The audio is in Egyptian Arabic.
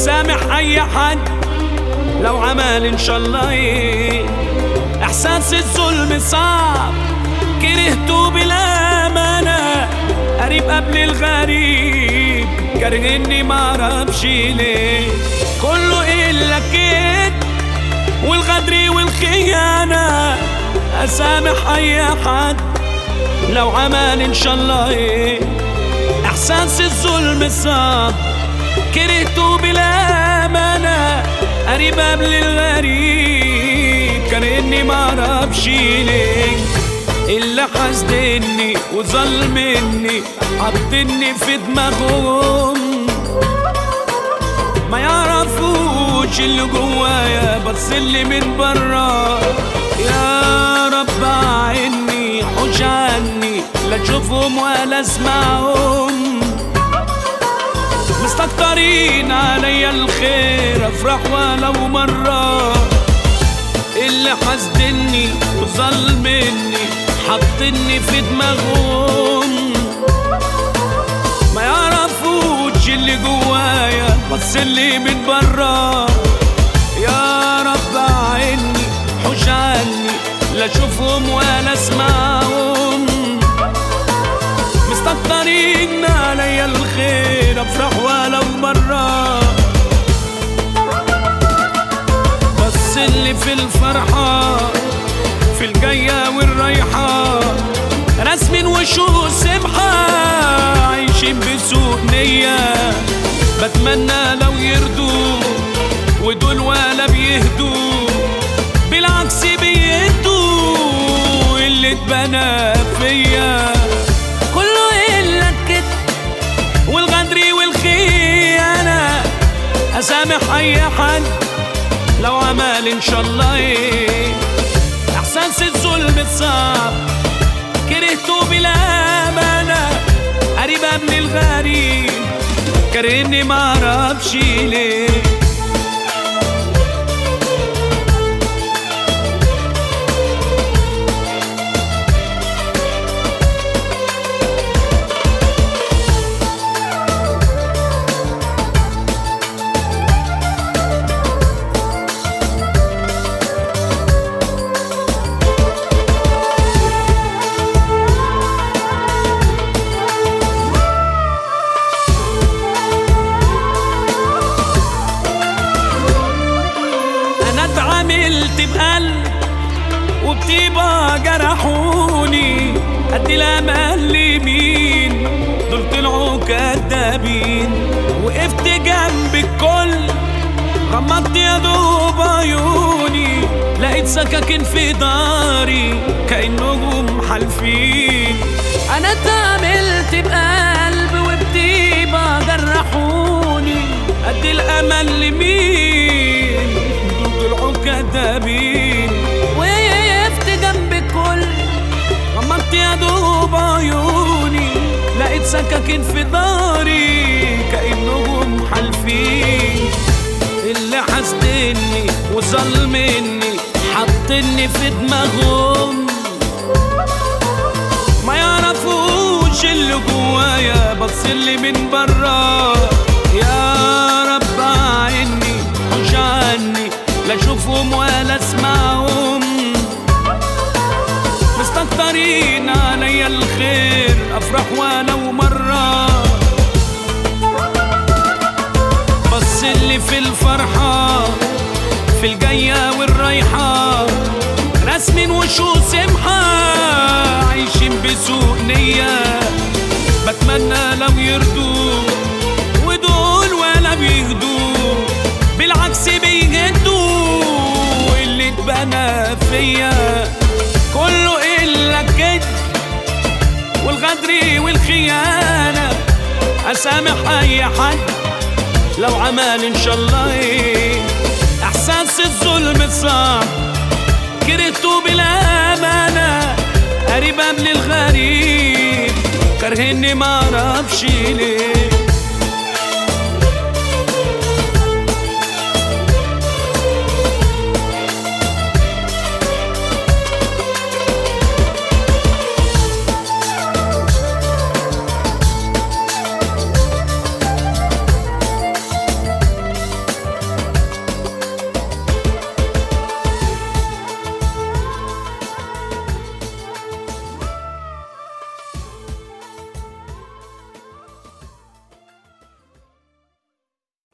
اسامح اي حد لو عمل ان شاء الله ايه احساس الظلم صعب كرهته بالامانه قريب قبل الغريب كرهني معرفش ليه كله الا كده والغدر والخيانة أسامح أي حد لو عمل إن شاء الله إيه إحساس الظلم صعب كرهته بالأمانة قريب قبل الغريب كأني معرفش ليه اللي حاسدني وظلمني حاطني في دماغهم ما يعرفوش اللي جوايا بس اللي من برا يا رب عني حوش عني لا اشوفهم ولا اسمعهم مستكترين عليا الخير افرح ولو مرة اللي حاسدني وظلمني حاطني في دماغهم ما يعرفوش اللي جوايا بس اللي من برا يا رب عني حوش عني لا اشوفهم ولا اسمعهم مستكترين عليا الخير افرح ولو مرة بس اللي في الفرحة في الجاية والرايحة رسم وشوش سمحة عايشين بسوء نية بتمنى لو يردوا ودول ولا بيهدوا بالعكس بيهدوا اللي اتبنى فيا كله إلا كده والغدر والخيانة أسامح أي حد لو عمل إن شاء الله إيه إحساس الظلم صعب كرهته بالأمانة قريب قبل الغريب كرهني معرفش ليه انا اتعاملت بقلب وبطيبة جرحوني قد الامل لمين دول طلعوا كدابين وقفت جنب الكل غمضت يا دوب عيوني لقيت سكاكين في داري كأنهم حالفين انا اتعاملت بقلب وبطيبة جرحوني قد الامل لمين دول طلعوا كدابين وقفت جنب الكل غمضت يا دوب عيوني لقيت سكاكين في داري كأنهم حالفين اللي حاسدني وظلمني حاطني في دماغهم ما يعرفوش اللي جوايا بس اللي من برا يا رب عني حوش عني لا اشوفهم ولا اسمعهم مستكترين عليا الخير افرح ولو مرة بس اللي في الفرحة في الجاية والرايحة رسم وشوش سمحة عايشين بسوء نية بتمنى لو يردوا ودول ولا بيهدوا بالعكس بيهدوا اللي اتبنى فيا كله إلا كده والغدر والخيانة أسامح أي حد لو عمل إن شاء الله إيه إحساس الظلم صعب كرهته بالأمانة قريب قبل الغريب كرهني معرفش ليه